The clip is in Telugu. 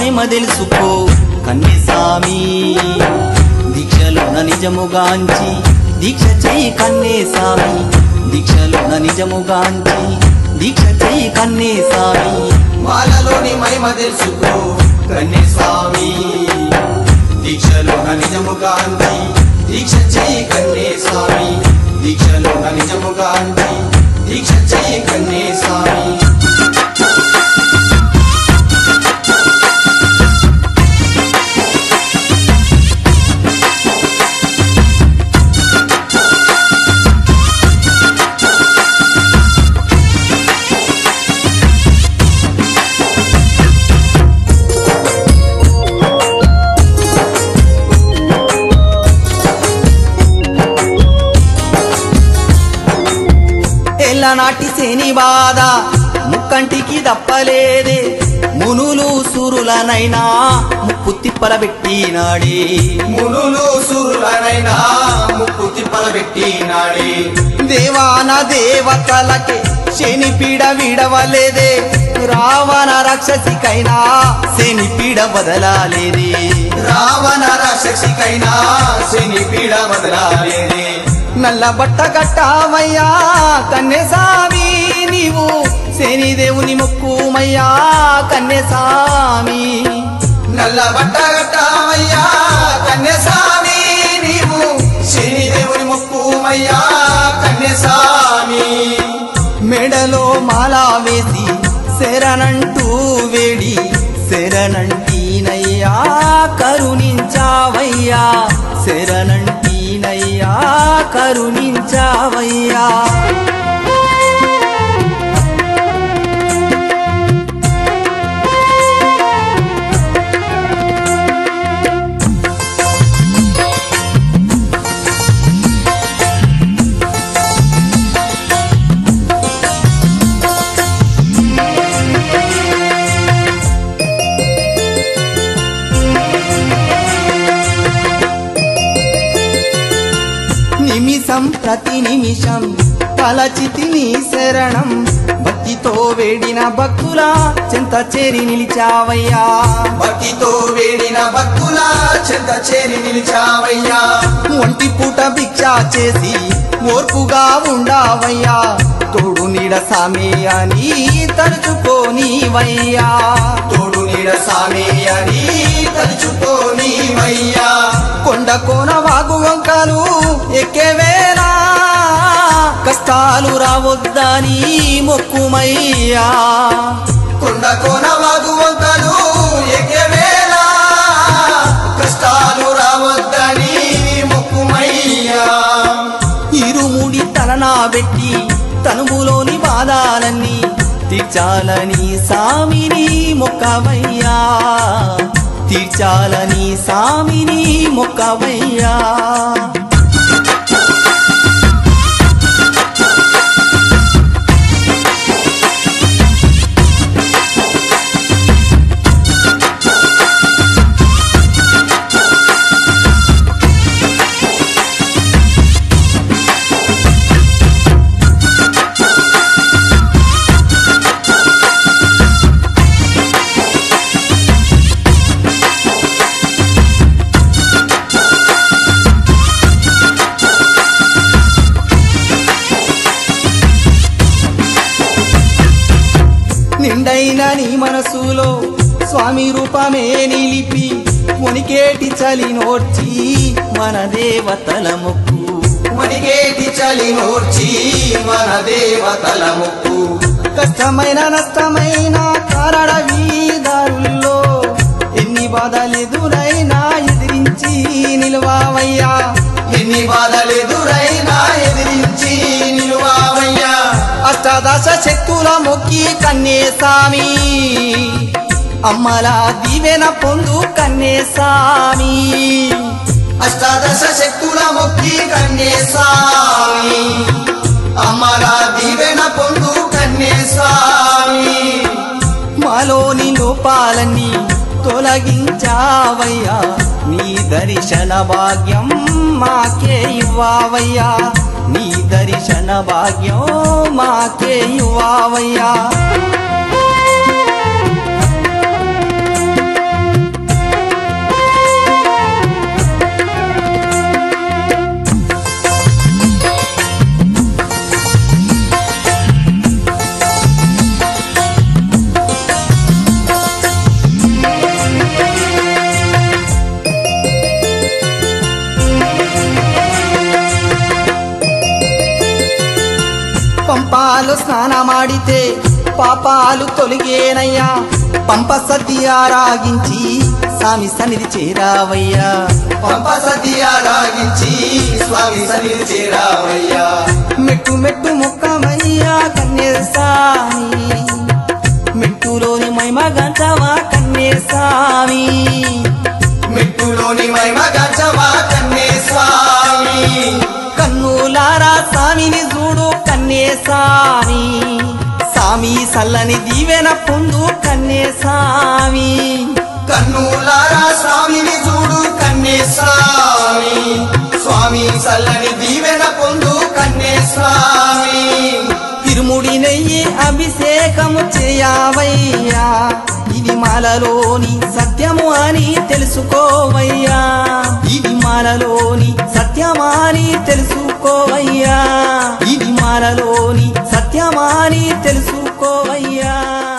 మహిమ తెలుసుకో కన్నేసామి దీక్షలోన నిజముగాంచి దీక్ష చెయ్యి కన్నేసామి దీక్షలోన నిజముగాంచి దీక్ష చెయ్యి కన్నేసామి మాలలోని మహిమ తెలుసుకో కన్య స్వామి దీక్షలో నిజముగా అంది దీక్ష చెయ్యి కన్నే స్వామి దీక్షలో నిజముగా అంది దీక్ష చెయ్యి కన్నే స్వామి ఎల్లనాటి శని బాధ ముక్కంటికి తప్పలేదే మునులు సురులనైనా ముప్పు తిప్పల పెట్టినాడే మునులు సురులనైనా ముక్కు తిప్పల పెట్టినాడే దేవాన దేవతలకే శని పీడ విడవలేదే రావణ రాక్షసికైనా శని పీడ వదలాలేదే రావణ రాక్షసికైనా శని పీడ వదలాలేదే నల్ల బట్ట కట్టావయ్యా కన్యసామి నీవు శని దేవుని మొక్కుమయ్యా కన్యసామి నల్ల బట్ట కట్టావయ్యా కన్యస్వామి నీవు శని దేవుని మొక్కుమయ్యా కన్యస్వామి మెడలో మాల వేసి శరణంటూ వేడి శరణంటీనయ్యా కరుణించావయ్యా శరణంటీనయ్యా కరుణించావయ్యా నిమిషం ప్రతి నిమిషం తలచితిని శరణం భక్తితో వేడిన భక్తుల చెంత చేరి నిలిచావయ్యా భక్తితో వేడిన భక్తుల చెంత చేరి నిలిచావయ్యా ఒంటి పూట భిక్ష చేసి ఓర్పుగా ఉండావయ్యా తోడు నీడ సామి అని తలుచుకోనివయ్యా తోడు నీడ సామి అని తలుచుకోనివయ్యా కొండ కోన వాగు వంకలు ఎక్కేవేలా కష్టాలు రావద్దని మొక్కుమయ్యా కొండ కోన వాగు వంకలు ఎగవేళ కష్టాలు రావద్దని మొక్కుమయ్యా ఇరుముడి తలనా పెట్టి తనుములోని బాధాలన్నీ తీర్చాలని సామిని మొక్కవయ్యా తీర్చాలని సామిని మొక్కవయ్యా నిండైన నీ మనసులో స్వామి రూపమే నిలిపి మునికేటి చలి నోర్చి మన దేవతల మొక్కు మణిగేటి చలి నోర్చి మన దేవతల ముక్కు కష్టమైన నష్టమైన కారణ వీదారుల్లో ఎన్ని బాధలెదురైనా ఎదిరించి నిలవావయ్యా ఎన్ని బాధలెదురైనా ఎదిరించి నిలువావయ్యా అష్టాదశ శక్తుల మొక్కి కన్నేసామి అమ్మల దీవెన పొందు కన్నేసామి అష్టాదశ శక్తుల మొక్కి కన్యే స్వామి అమ్మల దీవెన పొందు కన్యే స్వామి మాలోని లోపాలన్నీ తొలగించావయ్యా నీ దర్శన భాగ్యం మాకే ఇవ్వావయ్యా నీ దర్శన భాగ్యం మాకే ఇవ్వావయ్యా స్నానమాడితే పాపాలు తొలిగేనయ్యా పంప సద్ది ఆరాగించి స్వామి సన్నిధి చేరావయ్యా పంప సతీయ రాగించి స్వామి సన్నిధి చేరావయ్యా మెట్టు మెట్టు ముక్కమయ్యా కన్యేసామి మెట్టులోని మైమ గంటవా కన్యేసామి మెట్టులోని మహిమ గంచవా కన్నే స్వామి కన్నులారా స్వామిని చూడు కన్యేసామి సామి సల్లని దీవెన పొందు కన్యేసామి కన్నులారా స్వామిని చూడు కన్నే స్వామి స్వామి చల్లని దీవెన పొందు కన్నే స్వామి తిరుముడి నెయ్యి అభిషేకము చేయవయ్యా ఇది మాలలోని సత్యము అని తెలుసుకోవయ్యా ఇది మాలలోని సత్యమాని తెలుసుకోవయ్యా ఇది మాలలోని సత్యమాని తెలుసుకోవయ్యా